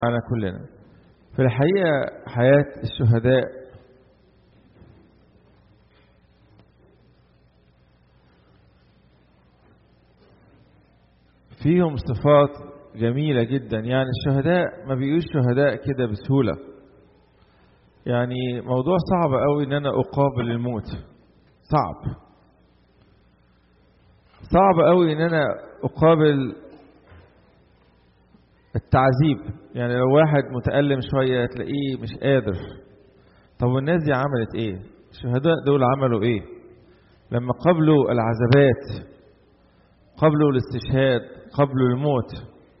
على كلنا في الحقيقة حياة الشهداء فيهم صفات جميلة جدا يعني الشهداء ما بيقولش شهداء كده بسهولة يعني موضوع صعب قوي ان انا اقابل الموت صعب صعب قوي ان انا اقابل التعذيب يعني لو واحد متألم شوية تلاقيه مش قادر طب والناس دي عملت ايه الشهداء دول عملوا ايه لما قبلوا العذابات قبلوا الاستشهاد قبلوا الموت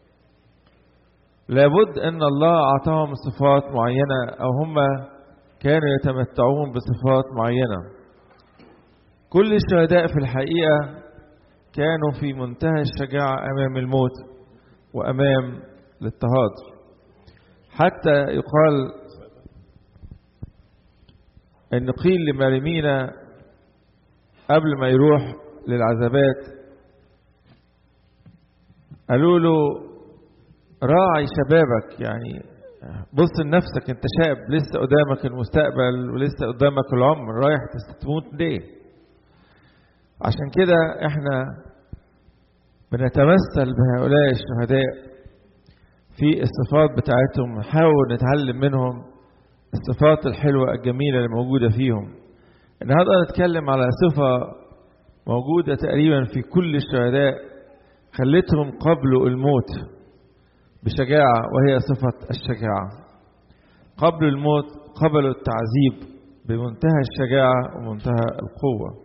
لابد ان الله اعطاهم صفات معينه او هم كانوا يتمتعون بصفات معينه كل الشهداء في الحقيقه كانوا في منتهى الشجاعه امام الموت وامام الاضطهاد حتى يقال ان قيل لمريمينا قبل ما يروح للعذابات قالوا له راعي شبابك يعني بص لنفسك انت شاب لسه قدامك المستقبل ولسه قدامك العمر رايح تموت ليه عشان كده احنا بنتمثل بهؤلاء الشهداء في الصفات بتاعتهم نحاول نتعلم منهم الصفات الحلوة الجميلة اللي موجودة فيهم النهارده نتكلم على صفة موجودة تقريبا في كل الشهداء خلتهم قبلوا الموت بشجاعة وهي صفة الشجاعة قبل الموت قبلوا التعذيب بمنتهى الشجاعة ومنتهى القوة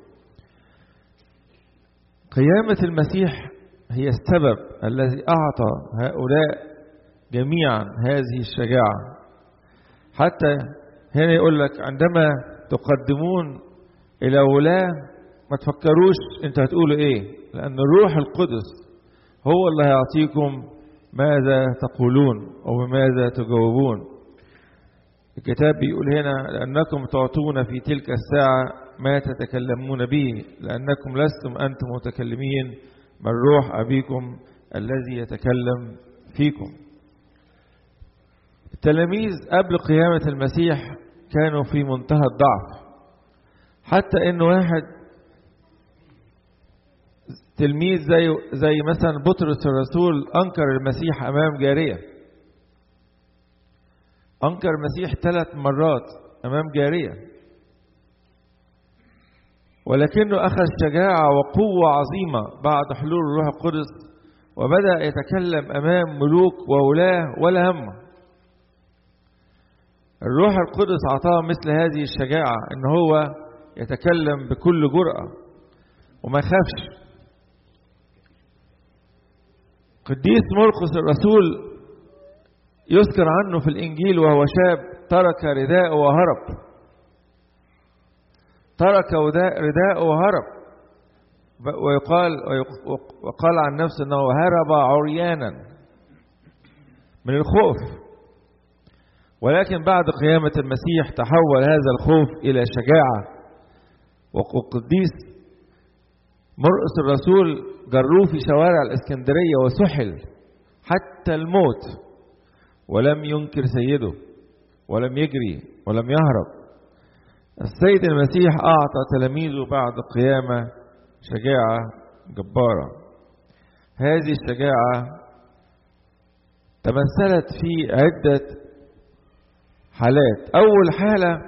قيامة المسيح هي السبب الذي أعطى هؤلاء جميعا هذه الشجاعة حتى هنا يقول لك عندما تقدمون إلى ولاة ما تفكروش انت هتقولوا ايه لأن الروح القدس هو اللي هيعطيكم ماذا تقولون أو بماذا تجاوبون الكتاب بيقول هنا لأنكم تعطون في تلك الساعة ما تتكلمون به لأنكم لستم أنتم متكلمين بل روح أبيكم الذي يتكلم فيكم التلاميذ قبل قيامة المسيح كانوا في منتهى الضعف حتى ان واحد تلميذ زي زي مثلا بطرس الرسول انكر المسيح امام جاريه انكر المسيح ثلاث مرات امام جاريه ولكنه اخذ شجاعه وقوه عظيمه بعد حلول الروح القدس وبدا يتكلم امام ملوك وولاه ولا همه الروح القدس اعطاه مثل هذه الشجاعه ان هو يتكلم بكل جرأه وما يخافش قديس مرقس الرسول يذكر عنه في الإنجيل وهو شاب ترك رداءه وهرب ترك رداءه وهرب ويقال وقال عن نفسه أنه هرب عريانا من الخوف ولكن بعد قيامة المسيح تحول هذا الخوف إلى شجاعة وقديس مرقس الرسول جروه في شوارع الاسكندرية وسحل حتى الموت ولم ينكر سيده ولم يجري ولم يهرب السيد المسيح أعطى تلاميذه بعد القيامة شجاعة جبارة هذه الشجاعة تمثلت في عدة حالات أول حالة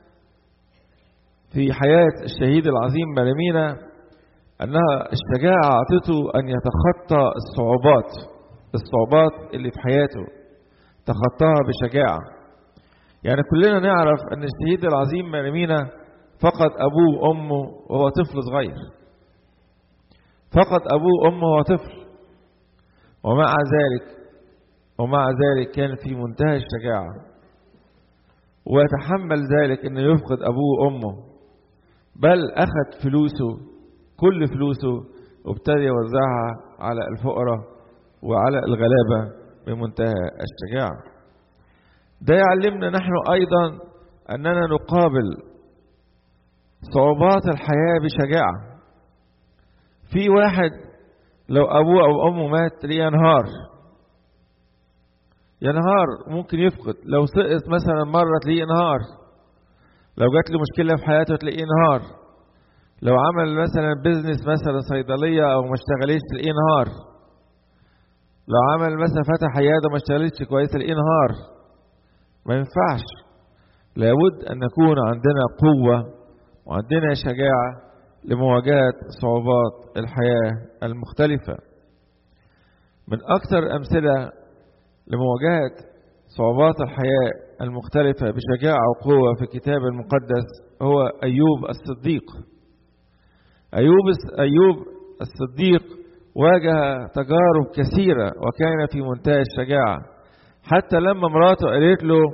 في حياة الشهيد العظيم مريمينا أنها الشجاعة أعطته أن يتخطى الصعوبات الصعوبات اللي في حياته تخطاها بشجاعة يعني كلنا نعرف أن الشهيد العظيم مريمينا فقد أبوه وأمه وهو طفل صغير فقد أبوه وأمه وهو طفل ومع ذلك ومع ذلك كان في منتهى الشجاعة ويتحمل ذلك أنه يفقد أبوه وأمه بل أخذ فلوسه كل فلوسه وابتدى يوزعها على الفقراء وعلى الغلابة بمنتهى الشجاعة ده يعلمنا نحن أيضا أننا نقابل صعوبات الحياة بشجاعة في واحد لو أبوه أو أمه مات ليه ينهار ينهار ممكن يفقد لو سقط مثلا مرة تلاقيه انهار لو جات له مشكلة في حياته تلاقيه انهار لو عمل مثلا بيزنس مثلا صيدلية أو ما اشتغلش تلاقيه انهار لو عمل مثلا فتح عيادة ما اشتغلتش كويس تلاقيه انهار ما ينفعش لابد أن نكون عندنا قوة وعندنا شجاعة لمواجهة صعوبات الحياة المختلفة من أكثر أمثلة لمواجهة صعوبات الحياة المختلفة بشجاعة وقوة في الكتاب المقدس هو أيوب الصديق أيوب أيوب الصديق واجه تجارب كثيرة وكان في منتهى الشجاعة حتى لما مراته قالت له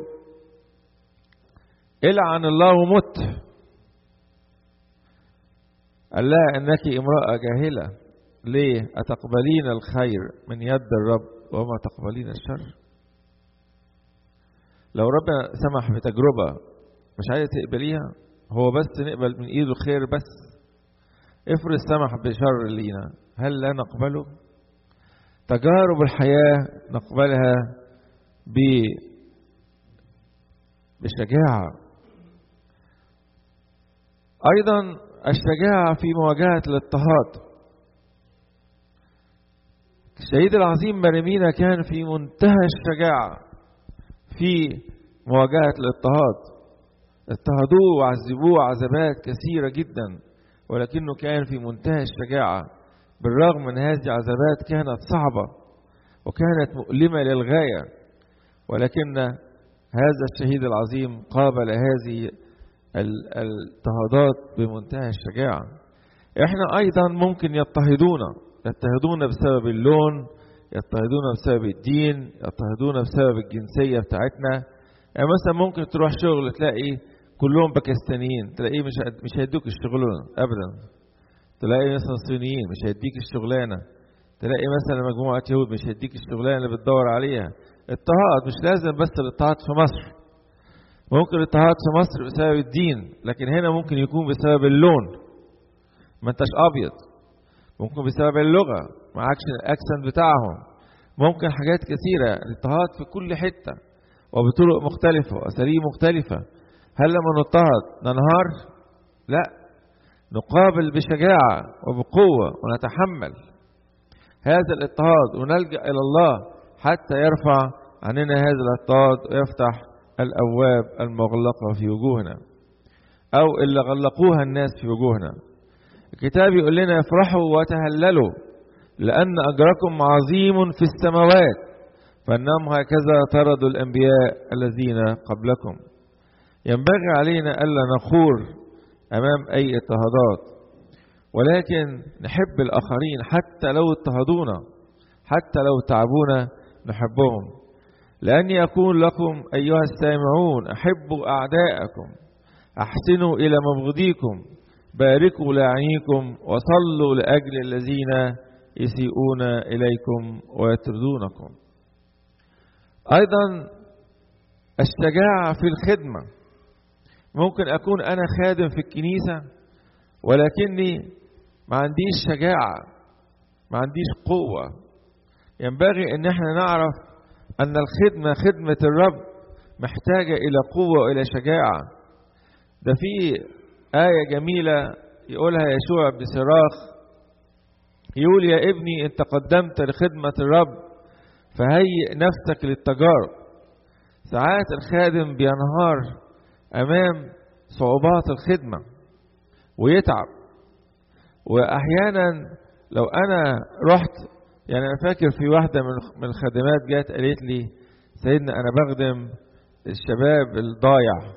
العن الله ومت قال لها انك امرأة جاهلة ليه أتقبلين الخير من يد الرب وما تقبلين الشر لو ربنا سمح بتجربة مش عايزة تقبليها هو بس نقبل من ايده الخير بس افرض سمح بشر لينا هل لا نقبله تجارب الحياة نقبلها ب بشجاعة أيضا الشجاعة في مواجهة الاضطهاد الشهيد العظيم مريمينا كان في منتهى الشجاعة في مواجهة الاضطهاد اضطهدوه وعذبوه عذابات كثيرة جدا ولكنه كان في منتهى الشجاعة بالرغم من هذه العذابات كانت صعبة وكانت مؤلمة للغاية ولكن هذا الشهيد العظيم قابل هذه الاضطهادات بمنتهى الشجاعة احنا ايضا ممكن يضطهدونا يضطهدونا بسبب اللون يضطهدونا بسبب الدين يضطهدونا بسبب الجنسية بتاعتنا يعني مثلا ممكن تروح شغل تلاقي كلهم باكستانيين تلاقيه مش مش هيدوك الشغلانة ابدا تلاقي مثلا صينيين مش هيديك الشغلانة تلاقي مثلا مجموعة يهود مش هيديك الشغلانة اللي بتدور عليها اضطهاد مش لازم بس الاضطهاد في مصر ممكن الاضطهاد في مصر بسبب الدين لكن هنا ممكن يكون بسبب اللون ما انتش ابيض ممكن بسبب اللغة معكش الاكسنت بتاعهم ممكن حاجات كثيرة الاضطهاد في كل حتة وبطرق مختلفة وأساليب مختلفة هل لما نضطهد ننهار؟ لا نقابل بشجاعة وبقوة ونتحمل هذا الاضطهاد ونلجأ إلى الله حتى يرفع عننا هذا الاضطهاد ويفتح الأبواب المغلقة في وجوهنا أو اللي غلقوها الناس في وجوهنا الكتاب يقول لنا افرحوا وتهللوا لأن أجركم عظيم في السماوات فإنهم هكذا طردوا الأنبياء الذين قبلكم ينبغي علينا ألا نخور أمام أي اضطهادات ولكن نحب الآخرين حتى لو اضطهدونا حتى لو تعبونا نحبهم لأن يكون لكم أيها السامعون أحبوا أعداءكم أحسنوا إلى مبغضيكم باركوا لاعنيكم وصلوا لأجل الذين يسيئون إليكم ويطردونكم أيضا الشجاعة في الخدمة ممكن أكون أنا خادم في الكنيسة ولكني ما عنديش شجاعة ما عنديش قوة ينبغي أن احنا نعرف أن الخدمة خدمة الرب محتاجة إلى قوة وإلى شجاعة ده في آية جميلة يقولها يشوع بصراخ يقول يا ابني إن تقدمت لخدمة الرب فهيئ نفسك للتجارب ساعات الخادم بينهار أمام صعوبات الخدمة ويتعب وأحيانا لو أنا رحت يعني أنا فاكر في واحدة من الخادمات جات قالت لي سيدنا أنا بخدم الشباب الضايع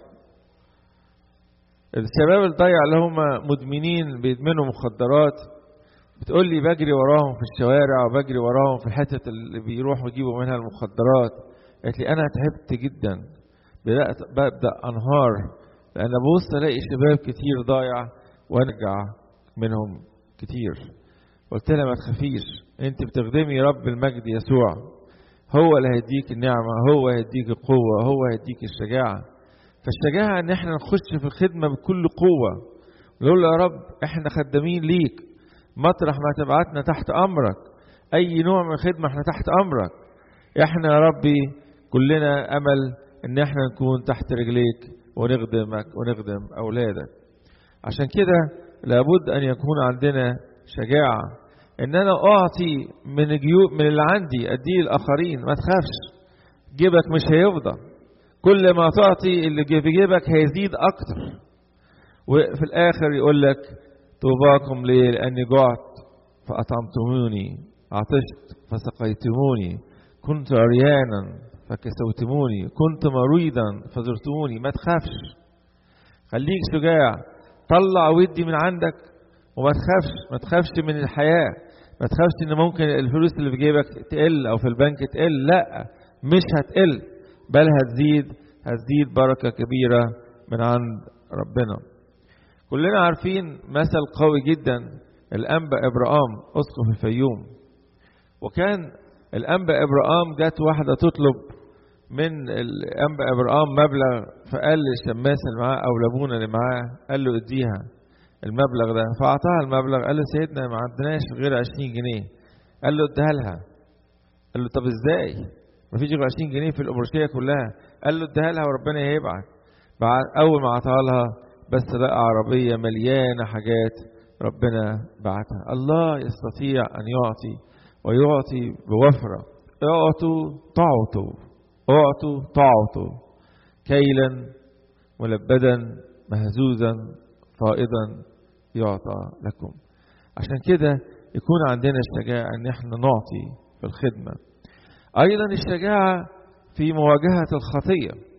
الشباب الضايع اللي هم مدمنين بيدمنوا مخدرات بتقول لي بجري وراهم في الشوارع وبجري وراهم في الحتة اللي بيروحوا يجيبوا منها المخدرات قالت لي أنا تعبت جدا بدأت ببدأ أنهار لأن ببص ألاقي شباب كتير ضايع وأرجع منهم كتير قلت لها ما تخافيش أنت بتخدمي رب المجد يسوع هو اللي هيديك النعمة هو هيديك القوة هو هيديك الشجاعة فالشجاعة ان احنا نخش في الخدمة بكل قوة نقول يا رب احنا خدامين ليك مطرح ما تبعتنا تحت امرك اي نوع من الخدمة احنا تحت امرك احنا يا ربي كلنا أمل إن احنا نكون تحت رجليك ونخدمك ونخدم أولادك عشان كده لابد أن يكون عندنا شجاعة إن أنا أعطي من جيوب من اللي عندي أديه الآخرين ما تخافش جيبك مش هيفضى كل ما تعطي اللي في جيبك هيزيد أكتر وفي الآخر يقول لك طوباكم لي لأني جعت فأطعمتموني عطشت فسقيتموني كنت عريانا فكسوتموني كنت مريضا فزرتموني ما تخافش خليك شجاع طلع ودي من عندك وما تخافش ما تخافش من الحياة ما تخافش ان ممكن الفلوس اللي في جيبك تقل او في البنك تقل لا مش هتقل بل هتزيد هتزيد بركة كبيرة من عند ربنا كلنا عارفين مثل قوي جدا الأنبا إبراهام أسقف الفيوم وكان الأنبا إبراهام جت واحدة تطلب من الأنبا إبراهام مبلغ فقال للشماس اللي معاه أو لابونا اللي معاه قال له اديها المبلغ ده فأعطاها المبلغ قال له سيدنا ما عندناش غير 20 جنيه قال له اديها لها قال له طب ازاي ما فيش غير 20 جنيه في الأمرشية كلها قال له اديها لها وربنا هيبعت بعد أول ما أعطاها لها بس لقى عربية مليانة حاجات ربنا بعتها الله يستطيع أن يعطي ويعطي بوفرة اعطوا تعطوا اعطوا تعطوا كيلا ملبدا مهزوزا فائضا يعطى لكم عشان كده يكون عندنا الشجاعة ان احنا نعطي في الخدمة ايضا الشجاعة في مواجهة الخطية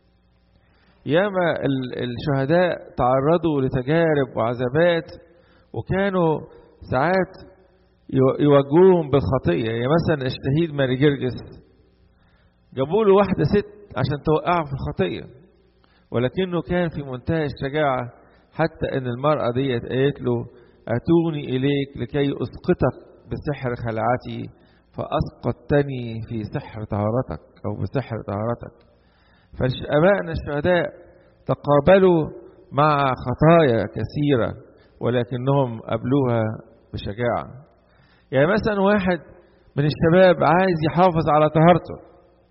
ياما الشهداء تعرضوا لتجارب وعذابات وكانوا ساعات يواجهوهم بالخطية يعني مثلا الشهيد ماري جرجس جابوا له واحدة ست عشان توقعه في الخطية ولكنه كان في منتهى الشجاعة حتى ان المرأة ديت قالت له اتوني اليك لكي اسقطك بسحر خلعتي فاسقطتني في سحر طهارتك او بسحر طهارتك فابائنا الشهداء تقابلوا مع خطايا كثيرة ولكنهم قبلوها بشجاعة يعني مثلا واحد من الشباب عايز يحافظ على طهارته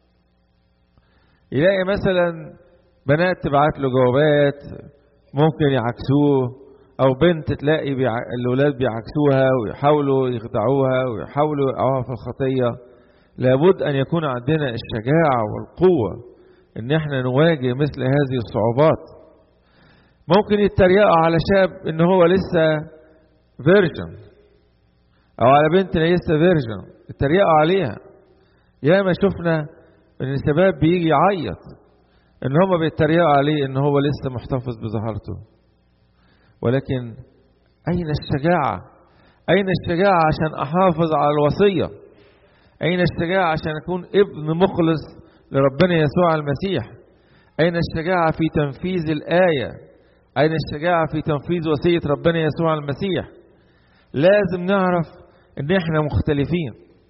يلاقي مثلا بنات تبعت له جوابات ممكن يعكسوه او بنت تلاقي بيع... الاولاد بيعكسوها ويحاولوا يخدعوها ويحاولوا يقعوها في الخطيه لابد ان يكون عندنا الشجاعه والقوه ان احنا نواجه مثل هذه الصعوبات ممكن يتريقوا على شاب ان هو لسه فيرجن او على بنت لسه فيرجن يتريقوا عليها ياما شفنا ان الشباب بيجي يعيط ان هم بيتريقوا عليه ان هو لسه محتفظ بظهرته ولكن اين الشجاعه اين الشجاعه عشان احافظ على الوصيه اين الشجاعه عشان اكون ابن مخلص لربنا يسوع المسيح اين الشجاعه في تنفيذ الايه اين الشجاعه في تنفيذ وصيه ربنا يسوع المسيح لازم نعرف ان احنا مختلفين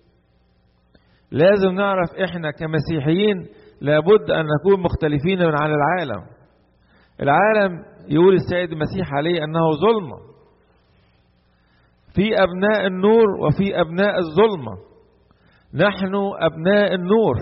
لازم نعرف احنا كمسيحيين لابد ان نكون مختلفين من عن العالم العالم يقول السيد المسيح عليه انه ظلمه في ابناء النور وفي ابناء الظلمه نحن ابناء النور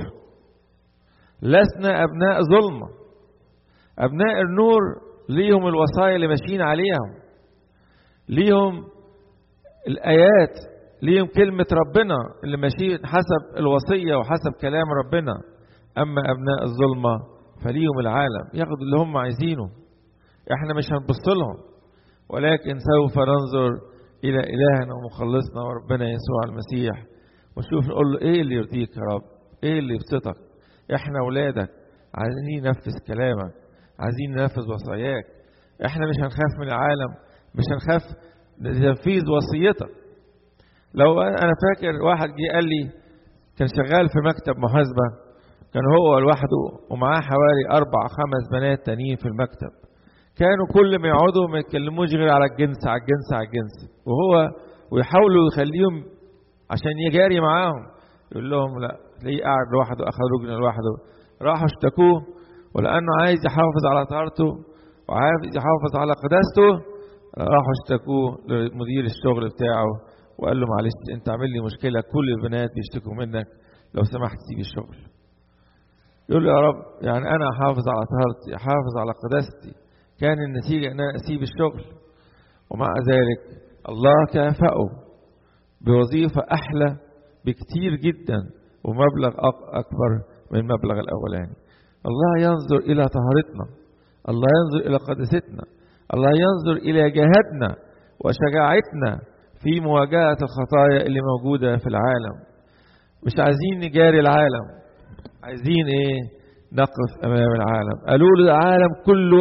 لسنا ابناء ظلمه ابناء النور ليهم الوصايا اللي ماشيين عليهم ليهم الايات ليهم كلمه ربنا اللي ماشيين حسب الوصيه وحسب كلام ربنا اما ابناء الظلمه فليهم العالم ياخدوا اللي هم عايزينه احنا مش هنبص لهم ولكن سوف ننظر الى الهنا ومخلصنا وربنا يسوع المسيح ونشوف نقول له ايه اللي يرضيك يا رب ايه اللي يبسطك احنا اولادك عايزين ننفذ كلامك عايزين ننفذ وصاياك احنا مش هنخاف من العالم مش هنخاف تنفيذ وصيتك لو انا فاكر واحد جه قال لي كان شغال في مكتب محاسبه كان هو لوحده ومعاه حوالي اربع خمس بنات تانيين في المكتب كانوا كل ما يقعدوا ما يتكلموش غير على الجنس على الجنس على الجنس وهو ويحاولوا يخليهم عشان يجاري معاهم يقول لهم لا تلاقيه قاعد لوحده اخذ رجل لوحده راحوا اشتكوه ولانه عايز يحافظ على طهارته وعايز يحافظ على قداسته راحوا اشتكوه لمدير الشغل بتاعه وقال له معلش انت عامل لي مشكله كل البنات بيشتكوا منك لو سمحت سيب الشغل يقول له يا رب يعني أنا أحافظ على طهارتي أحافظ على قداستي كان النتيجة أن أنا أسيب الشغل ومع ذلك الله كافأه بوظيفة أحلى بكتير جدا ومبلغ أكبر من المبلغ الأولاني الله ينظر إلى طهارتنا الله ينظر إلى قداستنا الله ينظر إلى جهادنا وشجاعتنا في مواجهة الخطايا اللي موجودة في العالم مش عايزين نجاري العالم عايزين ايه نقف امام العالم قالوا له العالم كله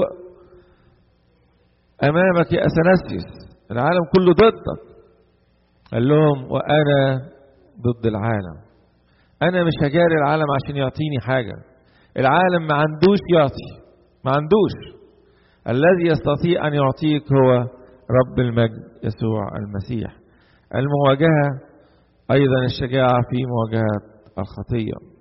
امامك يا اثناسيوس العالم كله ضدك قال لهم وانا ضد العالم انا مش هجاري العالم عشان يعطيني حاجه العالم ما عندوش يعطي ما عندوش الذي يستطيع ان يعطيك هو رب المجد يسوع المسيح المواجهه ايضا الشجاعه في مواجهه الخطيه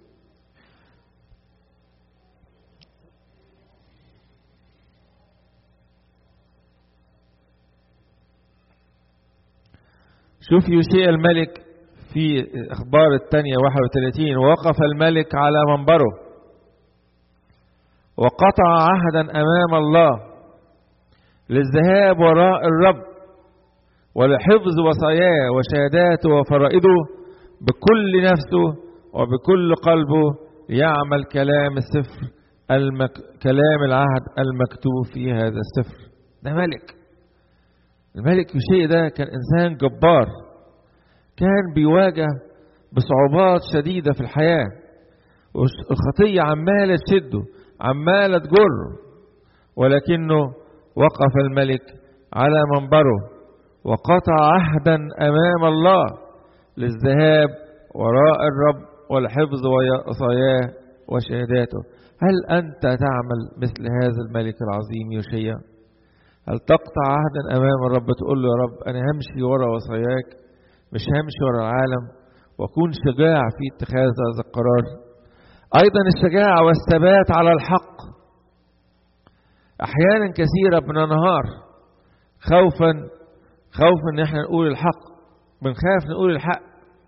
شوف يوشيع الملك في اخبار الثانيه 31 وقف الملك على منبره وقطع عهدا امام الله للذهاب وراء الرب ولحفظ وصاياه وشهاداته وفرائده بكل نفسه وبكل قلبه يعمل كلام السفر المك... كلام العهد المكتوب في هذا السفر ده ملك الملك يوشيع ده كان انسان جبار كان بيواجه بصعوبات شديدة في الحياة والخطية عمالة تشده عمالة تجره ولكنه وقف الملك على منبره وقطع عهدا أمام الله للذهاب وراء الرب والحفظ وصاياه وشهاداته هل أنت تعمل مثل هذا الملك العظيم يوشيا هل تقطع عهدا أمام الرب تقول له يا رب أنا همشي ورا وصاياك مش همشي ورا العالم وأكون شجاع في اتخاذ هذا القرار أيضا الشجاعة والثبات على الحق أحيانا كثيرة بننهار خوفا خوفا ان احنا نقول الحق بنخاف نقول الحق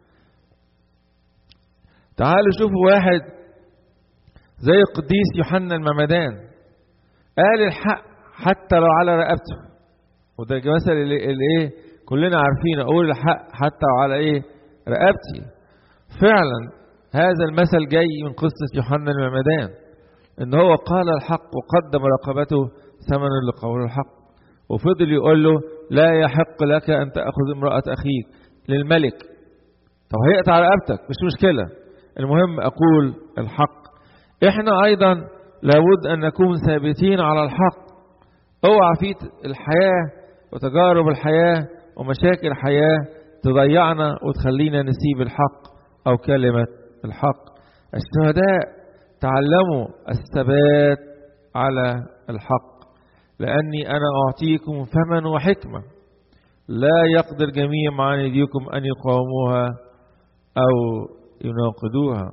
تعالوا شوفوا واحد زي القديس يوحنا المعمدان قال الحق حتى لو على رقبته وده المثل اللي, اللي ايه كلنا عارفين اقول الحق حتى على ايه رقبتي فعلا هذا المثل جاي من قصة يوحنا المعمدان ان هو قال الحق وقدم رقبته ثمنا لقول الحق وفضل يقول له لا يحق لك ان تاخذ امراه اخيك للملك طب هيقطع رقبتك مش مشكله المهم اقول الحق احنا ايضا لابد ان نكون ثابتين على الحق اوعى في الحياه وتجارب الحياه ومشاكل الحياه تضيعنا وتخلينا نسيب الحق او كلمه الحق الشهداء تعلموا الثبات على الحق لأني أنا أعطيكم فما وحكمة لا يقدر جميع عن يديكم أن يقاوموها أو يناقضوها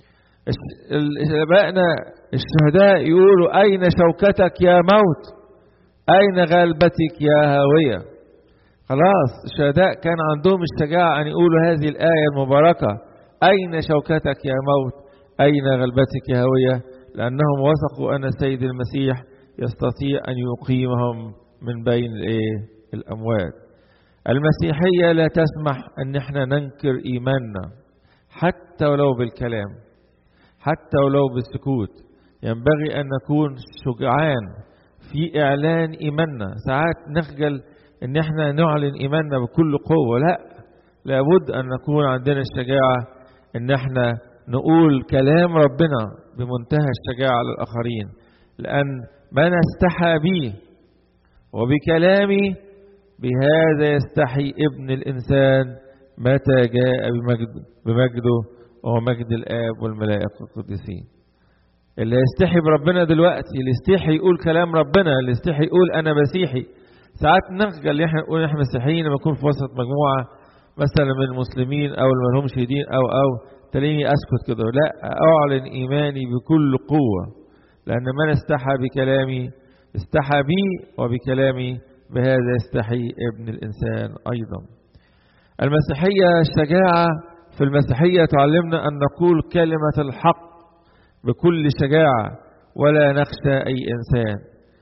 آبائنا الشهداء يقولوا أين شوكتك يا موت أين غلبتك يا هاوية خلاص الشهداء كان عندهم الشجاعة أن يقولوا هذه الآية المباركة أين شوكتك يا موت أين غلبتك يا هاوية لأنهم وثقوا أن السيد المسيح يستطيع أن يقيمهم من بين الإيه؟ الأموات المسيحية لا تسمح أن احنا ننكر إيماننا حتى ولو بالكلام حتى ولو بالسكوت ينبغي أن نكون شجعان في إعلان إيماننا ساعات نخجل أن احنا نعلن إيماننا بكل قوة لا لابد أن نكون عندنا الشجاعة أن احنا نقول كلام ربنا بمنتهى الشجاعة للآخرين لأن من استحى بي وبكلامي بهذا يستحي ابن الإنسان متى جاء بمجد بمجده ومجد الآب والملائكة القديسين اللي يستحي بربنا دلوقتي اللي يستحي يقول كلام ربنا اللي يستحي يقول أنا مسيحي ساعات نخجل احنا نقول احنا مسيحيين لما نكون في وسط مجموعة مثلا من المسلمين أو اللي ما لهمش دين أو أو تلاقيني أسكت كده لا أعلن إيماني بكل قوة لأن من استحى بكلامي استحى بي وبكلامي بهذا يستحي ابن الإنسان أيضا المسيحية الشجاعة في المسيحية تعلمنا أن نقول كلمة الحق بكل شجاعة ولا نخشى أي إنسان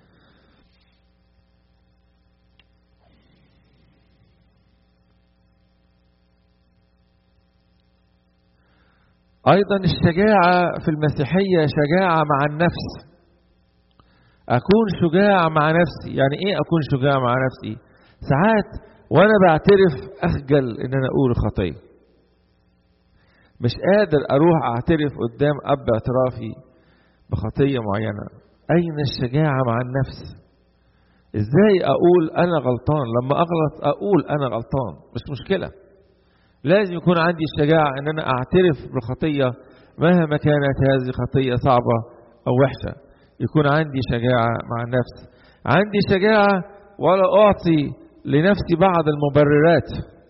أيضا الشجاعة في المسيحية شجاعة مع النفس أكون شجاع مع نفسي يعني إيه أكون شجاع مع نفسي ساعات وأنا بعترف أخجل إن أنا أقول خطية مش قادر أروح أعترف قدام أب اعترافي بخطية معينة أين الشجاعة مع النفس إزاي أقول أنا غلطان لما أغلط أقول أنا غلطان مش مشكلة لازم يكون عندي الشجاعة أن أنا أعترف بالخطية مهما كانت هذه الخطية صعبة أو وحشة يكون عندي شجاعة مع النفس عندي شجاعة ولا أعطي لنفسي بعض المبررات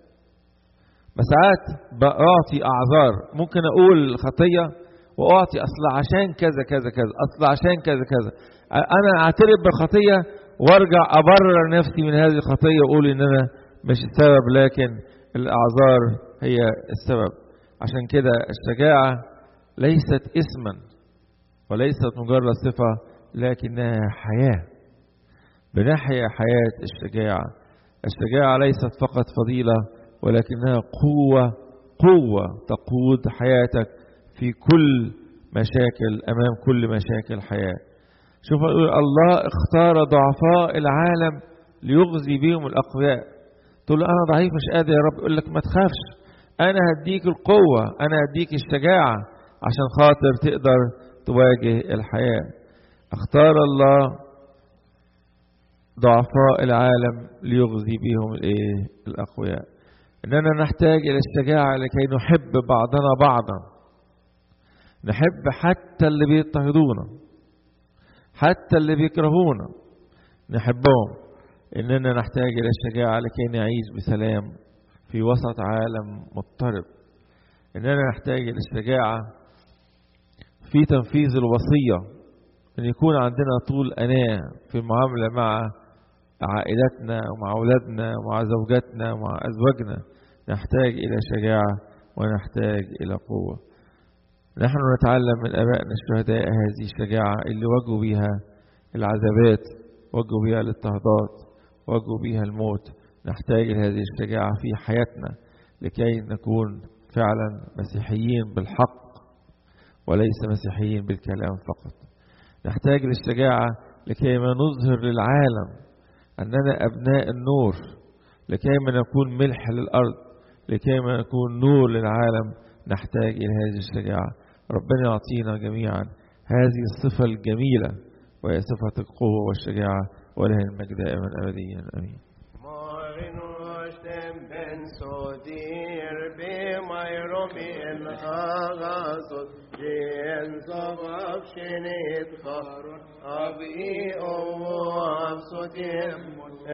ساعات بعطي أعذار ممكن أقول خطية وأعطي أصل عشان كذا كذا كذا أصل عشان كذا كذا أنا أعترف بالخطية وأرجع أبرر نفسي من هذه الخطية وأقول إن أنا مش السبب لكن الأعذار هي السبب عشان كده الشجاعة ليست اسما وليست مجرد صفة لكنها حياة بنحيا حياة الشجاعة الشجاعة ليست فقط فضيلة ولكنها قوة قوة تقود حياتك في كل مشاكل أمام كل مشاكل الحياة شوف يقول الله اختار ضعفاء العالم ليغزي بهم الأقوياء تقول له أنا ضعيف مش قادر يا رب يقول لك ما تخافش أنا هديك القوة أنا هديك الشجاعة عشان خاطر تقدر تواجه الحياة اختار الله ضعفاء العالم ليغزي بهم الايه الاقوياء اننا نحتاج الى الشجاعه لكي نحب بعضنا بعضا نحب حتى اللي بيضطهدونا حتى اللي بيكرهونا نحبهم اننا نحتاج الى الشجاعه لكي نعيش بسلام في وسط عالم مضطرب اننا نحتاج الى الشجاعه في تنفيذ الوصيه ان يكون عندنا طول اناه في المعامله مع عائلتنا ومع اولادنا ومع زوجاتنا ومع ازواجنا نحتاج الى شجاعه ونحتاج الى قوه نحن نتعلم من ابائنا الشهداء هذه الشجاعه اللي واجهوا بها العذابات واجهوا بها الاضطهادات واجهوا بها الموت نحتاج لهذه الشجاعه في حياتنا لكي نكون فعلا مسيحيين بالحق وليس مسيحيين بالكلام فقط نحتاج للشجاعة لكي ما نظهر للعالم أننا أبناء النور لكي ما نكون ملح للأرض لكي ما نكون نور للعالم نحتاج إلى هذه الشجاعة ربنا يعطينا جميعا هذه الصفة الجميلة وهي صفة القوة والشجاعة ولها المجد دائما أبديا أمين Jens of Avshinit Char, Av i o av sotim